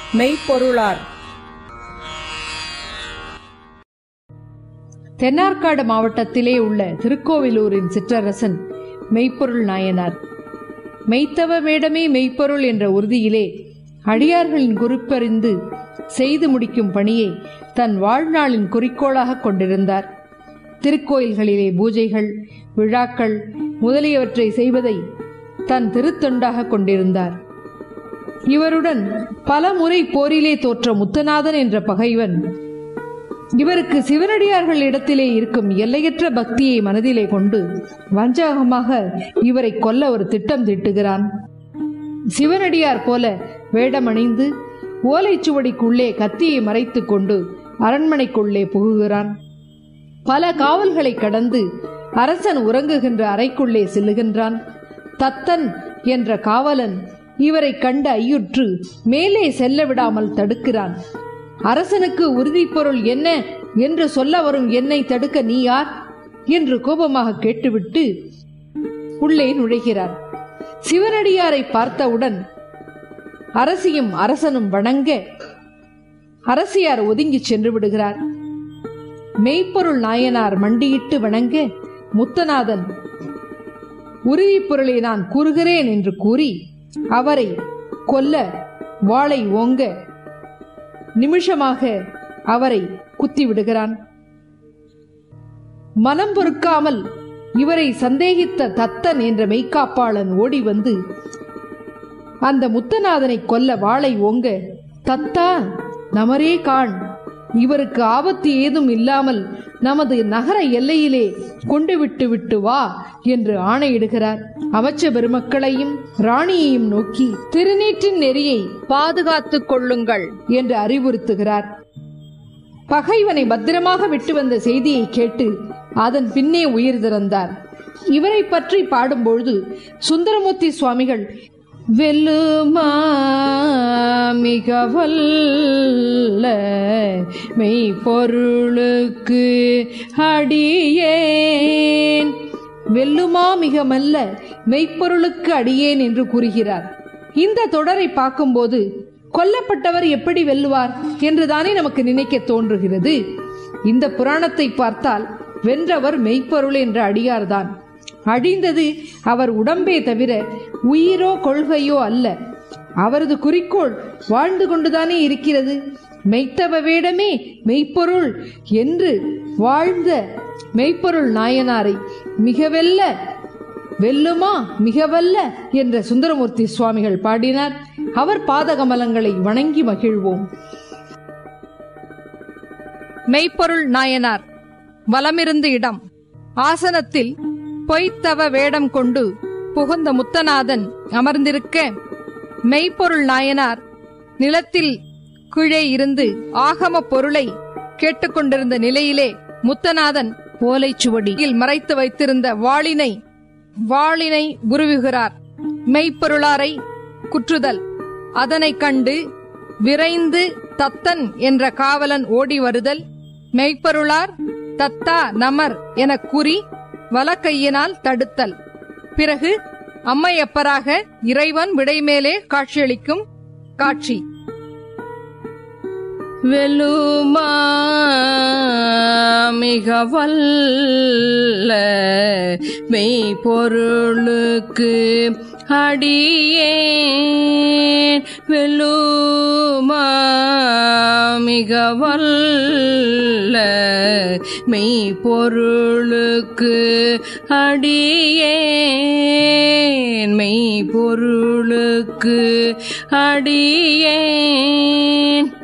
மெய்ப்பொருளார் தென்னார்காடு மாவட்டத்திலே உள்ள திருக்கோவிலூரின் சிற்றரசன் மெய்ப்பொருள் நாயனார் மெய்த்தவ வேடமே மெய்ப்பொருள் என்ற உறுதியிலே அடியார்களின் குறிப்பறிந்து செய்து முடிக்கும் பணியை தன் வாழ்நாளின் குறிக்கோளாக கொண்டிருந்தார் திருக்கோயில்களிலே பூஜைகள் விழாக்கள் முதலியவற்றை செய்வதை தன் திருத்தொண்டாக கொண்டிருந்தார் இவருடன் பல முறை போரிலே தோற்ற முத்தநாதன் என்ற பகைவன் இவருக்கு சிவனடியார்கள் இடத்திலே இருக்கும் எல்லையற்ற பக்தியை மனதிலே கொண்டு வஞ்சகமாக இவரை கொல்ல ஒரு திட்டம் தீட்டுகிறான் சிவனடியார் போல வேடமணிந்து ஓலைச்சுவடிக்குள்ளே கத்தியை மறைத்துக் கொண்டு அரண்மனைக்குள்ளே புகுகிறான் பல காவல்களை கடந்து அரசன் உறங்குகின்ற அறைக்குள்ளே செல்லுகின்றான் தத்தன் என்ற காவலன் இவரை கண்டு ஐயுற்று மேலே செல்ல விடாமல் தடுக்கிறான் அரசனுக்கு உறுதிப் பொருள் என்ன என்று சொல்ல வரும் என்னை தடுக்க நீ யார் என்று கோபமாக கேட்டுவிட்டு உள்ளே நுழைகிறார் சிவனடியாரை பார்த்தவுடன் அரசியும் அரசனும் வணங்க அரசியார் ஒதுங்கி சென்று விடுகிறார் மெய்ப்பொருள் நாயனார் மண்டியிட்டு வணங்க முத்தநாதன் உறுதிப் பொருளை நான் கூறுகிறேன் என்று கூறி அவரை கொல்ல வாளை ஓங்க நிமிஷமாக அவரை குத்தி விடுகிறான் மனம் பொறுக்காமல் இவரை சந்தேகித்த தத்தன் என்ற மெய்க்காப்பாளன் ஓடி வந்து அந்த முத்தநாதனை கொல்ல வாளை ஓங்க தத்தா நமரே காண் இவருக்கு ஆபத்து ஏதும் இல்லாமல் நமது நகர எல்லையிலே கொண்டு விட்டு விட்டு வா என்று ஆணையிடுகிறார் அமைச்ச பெருமக்களையும் ராணியையும் நோக்கி திருநீற்றின் நெறியை பாதுகாத்துக் கொள்ளுங்கள் என்று அறிவுறுத்துகிறார் பகைவனை பத்திரமாக விட்டு வந்த செய்தியை கேட்டு அதன் பின்னே உயிர் திறந்தார் இவரை பற்றி பாடும்பொழுது சுந்தரமூர்த்தி சுவாமிகள் வெல்லுமா மிக வல்ல மெய்ப்பொருளுக்கு அடியேன் வெல்லுமா மிக மல்ல மெய்ப்பொருளுக்கு அடியேன் என்று கூறுகிறார் இந்த தொடரை பார்க்கும்போது கொல்லப்பட்டவர் எப்படி வெல்லுவார் என்றுதானே நமக்கு நினைக்க தோன்றுகிறது இந்த புராணத்தை பார்த்தால் வென்றவர் மெய்ப்பொருள் என்ற அடியார்தான் அழிந்தது அவர் உடம்பே தவிர உயிரோ கொள்கையோ அல்ல அவரது குறிக்கோள் வாழ்ந்து கொண்டுதானே இருக்கிறது மெய்த்தவ வேடமே மெய்ப்பொருள் என்று வாழ்ந்த மெய்ப்பொருள் நாயனாரை மிக வெல்ல வெல்லுமா மிகவல்ல என்ற சுந்தரமூர்த்தி சுவாமிகள் பாடினார் அவர் பாதகமலங்களை வணங்கி மகிழ்வோம் மெய்ப்பொருள் நாயனார் வலமிருந்து இடம் ஆசனத்தில் பொய்த்தவ வேடம் கொண்டு புகுந்த முத்தநாதன் அமர்ந்திருக்க மெய்ப்பொருள் நாயனார் நிலத்தில் கீழே இருந்து ஆகம பொருளை கேட்டுக்கொண்டிருந்த நிலையிலே முத்தநாதன் ஓலைச்சுவடியில் மறைத்து வைத்திருந்த வாளினை வாளினை உருவுகிறார் மெய்ப்பொருளாரை குற்றுதல் அதனைக் கண்டு விரைந்து தத்தன் என்ற காவலன் ஓடி வருதல் மெய்ப்பொருளார் தத்தா நமர் எனக் கூறி வலக்கையினால் தடுத்தல் பிறகு அம்மையப்பராக இறைவன் விடைமேலே காட்சியளிக்கும் காட்சி வெல்லுமா மிக வல்ல மெய்ப்பொருளுக்கு அடியேன் வெல்லுமா மிக வல்ல மெய்ப்பொருளுக்கு அடியேன் மெய்ப்பொருளுக்கு அடியேன்